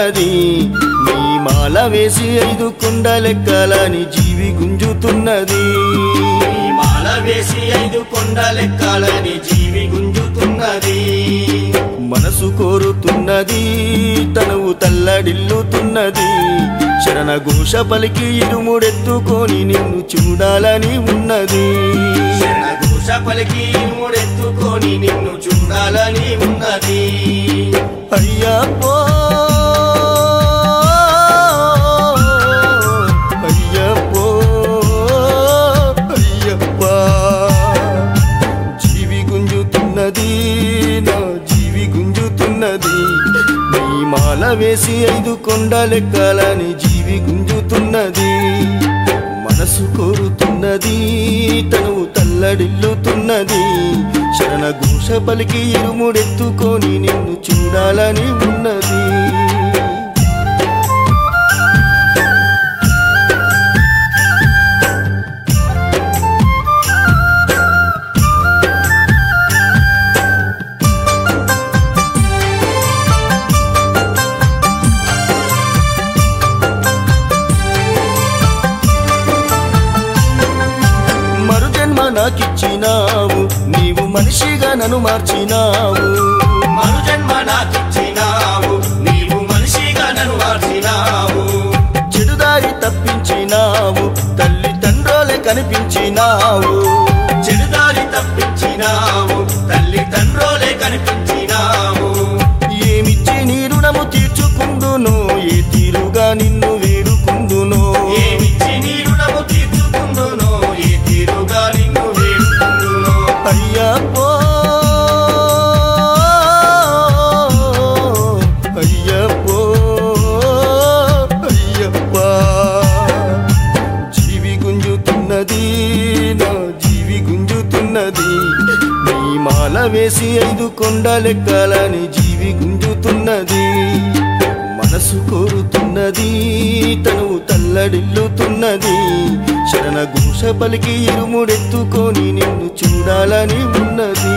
గుంజుతున్నది నీ మాల వేసి ఐదు కొండలెక్కాలని జీవి గుంజుతున్నది నీ మాల వేసి ఐదు కొండలెక్కాలని జీవి గుంజుతున్నది మనసు కోరుతున్నది తనువు తల్లడిల్లుతున్నది శరణ ఘోష పలికి ఇరుముడెత్తుకొని నిన్ను చూడాలని ఉన్నది శరణఘోష పలికి మూడెత్తుకొని నిన్ను చూడాలని ఉన్నది అయ్యప్పో అయ్యప్పో అయ్యప్ప జీవి గుంజుతున్నది నా జీవి గుంజుతున్నది నీ మాల వేసి ఐదు కొండలెక్కాలని జీవి గుంజుతున్నది మనసు కోరుతున్నది తనువు తల్లడిల్లుతున్నది శరణ ఘోష పలికి ఇరుముడెత్తుకొని నిన్ను చూడాలని ఉన్నది మరు జన్మ నాకిచ్చినావు నీవు మనిషిగా నన్ను మార్చినావు మరు జన్మ నాకిచ్చినావు నీవు మనిషిగా నన్ను మార్చినావు చెడుదారి తప్పించినావు తల్లి తండ్రోలే కనిపించినావు చెడుదారి తప్పించినావు తల్లి తండ్రోలే కనిపించినావు ఏమిచ్చి నీ రుణము తీర్చుకుందును ఏ తీరుగా నిన్ను వేడుకుందును ఏమిచ్చి నీ రుణము తీర్చుకుందునో ఏ తీరుగా నిన్ను వేడుకుందునో అయ్యప్పో అయ్యప్పో అయ్యప్ప జీవి గుంజుతున్నది నా జీవి గుంజుతున్నది నీ మాల వేసి ఐదు కొండలెక్కాలని జీవి గుంజుతున్నది మనసు కోరుతున్నది తనువు తల్లడిల్లుతున్నది శరణ ఘోష పలికి ఇరుముడెత్తుకొని నిన్ను చూడాలని ఉన్నది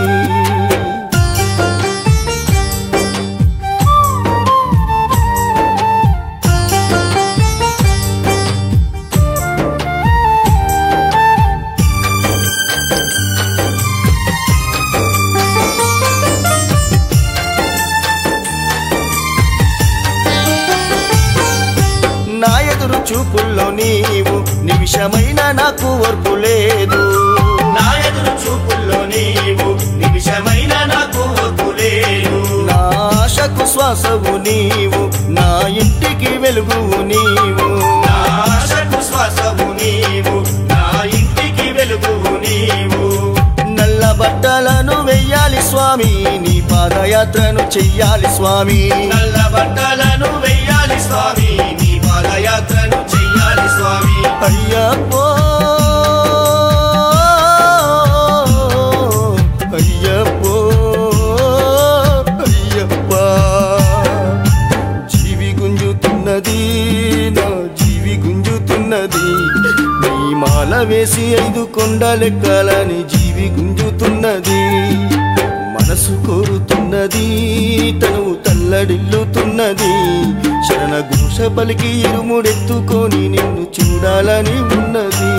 నా ఎదురు చూపుల్లో నీవు నిమిషమైన నాకు ఓర్పు లేదు నా ఎదురు చూపుల్లో నీవు నిమిషమైన నాకు ఓర్పు లేదు నా ఆశకు శ్వాసవు నీవు నా ఇంటికి వెలుగువు నీవు నా ఆశకు శ్వాసము నీవు నా ఇంటికి వెలుగువు నీవు నల్ల బట్టలను వెయ్యాలి స్వామి నీ పాదయాత్రను చెయ్యాలి స్వామి నల్ల బట్టలను వెయ్యాలి స్వామి నీ పాదయాత్రను చెయ్యాలి స్వామి అయ్యప్పో అయ్యప్పో అయ్యప్ప జీవి గుంజుతున్నది నా జీవి గుంజుతున్నది నీ మాల వేసి ఐదు కొండలెక్కాలని జీవి గుంజుతున్నది మనసు కోరుతున్నది తనువు తల్లడిల్లుతున్నది శరణ ఘోష పలికి ఇరుముడెత్తుకొని నిన్ను చూడాలని ఉన్నది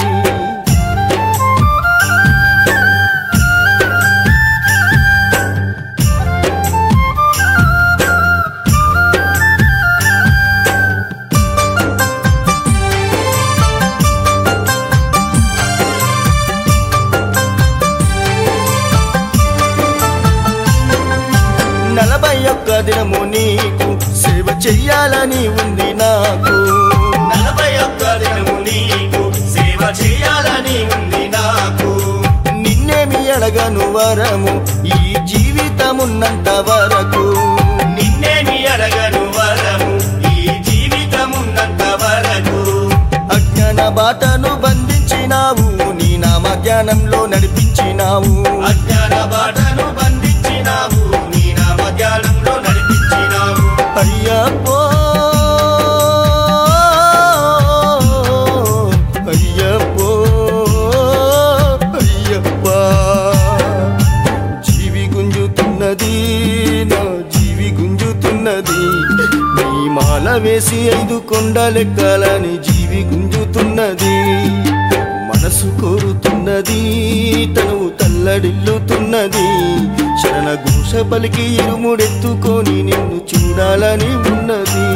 నలభై ఒక్క దినము నీకు సేవ చెయ్యాలని ఉంది నాకు నలభై ఒక్క దినము నీకు సేవ చేయాలని ఉంది నాకు నిన్నేమి అడగను వరము ఈ జీవితమున్నంత వరకు నిన్నేమి అడగను వరము ఈ జీవితమున్నంత వరకు అజ్ఞాన బాటను బంధించినావు నీ నామ జ్ఞానంలో నడిపించినావు అజ్ఞాన బాటను బంధించినావు నీ నామ జ్ఞానంలో నడిపించినావు అయ్యప్పో అయ్యప్పో అయ్యప్ప జీవి గుంజుతున్నది నా జీవి గుంజుతున్నది నీ వేసి ఐదు కొండలెక్కాలని జీవి గుంజుతున్నది మనసు కోరుతున్నది తను తల్లడిల్లుతున్నది శరణ ఘోష పలికి ఇరుముడెత్తుకొని నిన్ను చూడాలని ఉన్నది